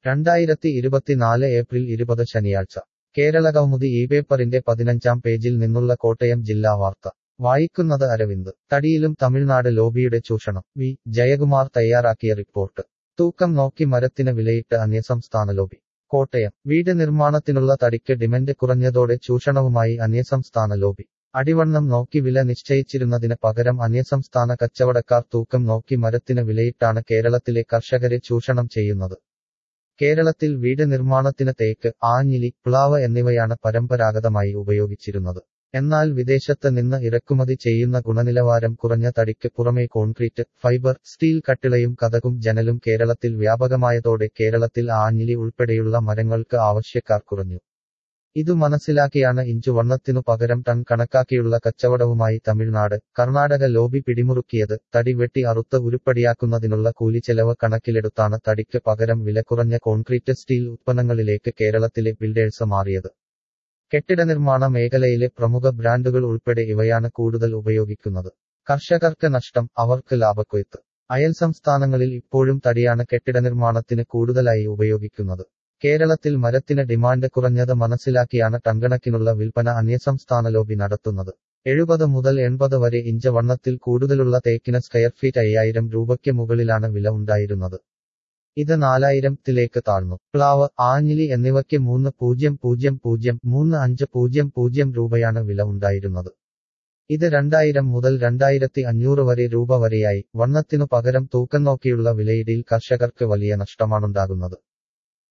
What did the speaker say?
രണ്ടായിരത്തി ഇരുപത്തിനാല് ഏപ്രിൽ ഇരുപത് ശനിയാഴ്ച കേരളകൗമുദി ഈ പേപ്പറിന്റെ പതിനഞ്ചാം പേജിൽ നിന്നുള്ള കോട്ടയം ജില്ലാ വാർത്ത വായിക്കുന്നത് അരവിന്ദ് തടിയിലും തമിഴ്നാട് ലോബിയുടെ ചൂഷണം വി ജയകുമാർ തയ്യാറാക്കിയ റിപ്പോർട്ട് തൂക്കം നോക്കി മരത്തിന് വിലയിട്ട് അന്യസംസ്ഥാന ലോബി കോട്ടയം വീട് നിർമ്മാണത്തിനുള്ള തടിക്ക് ഡിമൻഡ് കുറഞ്ഞതോടെ ചൂഷണവുമായി അന്യസംസ്ഥാന ലോബി അടിവണ്ണം നോക്കി വില നിശ്ചയിച്ചിരുന്നതിന് പകരം അന്യസംസ്ഥാന കച്ചവടക്കാർ തൂക്കം നോക്കി മരത്തിന് വിലയിട്ടാണ് കേരളത്തിലെ കർഷകരെ ചൂഷണം ചെയ്യുന്നത് കേരളത്തിൽ വീട് നിർമ്മാണത്തിന് തേക്ക് ആഞ്ഞിലി പ്ലാവ് എന്നിവയാണ് പരമ്പരാഗതമായി ഉപയോഗിച്ചിരുന്നത് എന്നാൽ വിദേശത്ത് നിന്ന് ഇറക്കുമതി ചെയ്യുന്ന ഗുണനിലവാരം കുറഞ്ഞ തടിക്ക് പുറമെ കോൺക്രീറ്റ് ഫൈബർ സ്റ്റീൽ കട്ടിളയും കതകും ജനലും കേരളത്തിൽ വ്യാപകമായതോടെ കേരളത്തിൽ ആഞ്ഞിലി ഉൾപ്പെടെയുള്ള മരങ്ങൾക്ക് ആവശ്യക്കാർ കുറഞ്ഞു ഇതു മനസ്സിലാക്കിയാണ് ഇഞ്ചു വണ്ണത്തിനു പകരം ടൺ കണക്കാക്കിയുള്ള കച്ചവടവുമായി തമിഴ്നാട് കർണാടക ലോബി പിടിമുറുക്കിയത് തടി വെട്ടി അറുത്ത് ഉരുപ്പടിയാക്കുന്നതിനുള്ള കൂലിച്ചെലവ് കണക്കിലെടുത്താണ് തടിക്ക് പകരം വില കുറഞ്ഞ കോൺക്രീറ്റ് സ്റ്റീൽ ഉത്പന്നങ്ങളിലേക്ക് കേരളത്തിലെ ബിൽഡേഴ്സ് മാറിയത് കെട്ടിട നിർമ്മാണ മേഖലയിലെ പ്രമുഖ ബ്രാൻഡുകൾ ഉൾപ്പെടെ ഇവയാണ് കൂടുതൽ ഉപയോഗിക്കുന്നത് കർഷകർക്ക് നഷ്ടം അവർക്ക് ലാഭക്കൊയ്ത്ത് അയൽ സംസ്ഥാനങ്ങളിൽ ഇപ്പോഴും തടിയാണ് കെട്ടിട നിർമ്മാണത്തിന് കൂടുതലായി ഉപയോഗിക്കുന്നത് കേരളത്തിൽ മരത്തിന് ഡിമാൻഡ് കുറഞ്ഞത് മനസ്സിലാക്കിയാണ് ടൺകണക്കിനുള്ള വിൽപ്പന അന്യസംസ്ഥാന ലോബി നടത്തുന്നത് എഴുപത് മുതൽ എൺപത് വരെ ഇഞ്ച് വണ്ണത്തിൽ കൂടുതലുള്ള തേക്കിന് സ്ക്വയർ ഫീറ്റ് അയ്യായിരം രൂപയ്ക്ക് മുകളിലാണ് വില ഉണ്ടായിരുന്നത് ഇത് നാലായിരത്തിലേക്ക് താഴ്ന്നു പ്ലാവ് ആഞ്ഞിലി എന്നിവയ്ക്ക് മൂന്ന് പൂജ്യം പൂജ്യം പൂജ്യം മൂന്ന് അഞ്ച് പൂജ്യം പൂജ്യം രൂപയാണ് വില ഉണ്ടായിരുന്നത് ഇത് രണ്ടായിരം മുതൽ രണ്ടായിരത്തി അഞ്ഞൂറ് വരെ രൂപ വരെയായി വണ്ണത്തിനു പകരം തൂക്കം നോക്കിയുള്ള വിലയിടിയിൽ കർഷകർക്ക് വലിയ നഷ്ടമാണുണ്ടാകുന്നത്